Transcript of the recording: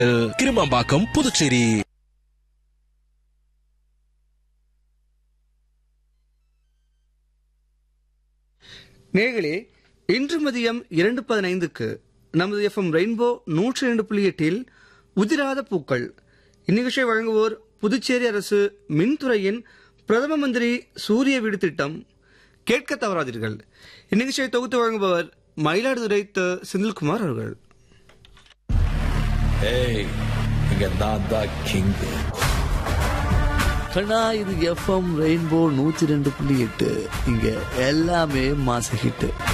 கிருமாம்பாக்கம் புதுச்சேரி நேர்களே இன்று மதியம் இரண்டு பதினைந்துக்கு நமது எஃப்எம் ரெயின்போ நூற்றி இரண்டு புள்ளி எட்டில் உதிராத பூக்கள் இந்நிகழ்ச்சியை வழங்குவோர் புதுச்சேரி அரசு மின்துறையின் பிரதம மந்திரி சூரிய வீடு திட்டம் கேட்க தவறாதீர்கள் இந்நிகழ்ச்சியை தொகுத்து வழங்குபவர் மயிலாடுதுறை த செந்தில்குமார் அவர்கள் ஏய் இங்க நான் தான் கிங் கண்ணா இது எஃப்எம் ரெயின்போ நூத்தி ரெண்டு புள்ளி எட்டு இங்க எல்லாமே மாச ஹிட்டு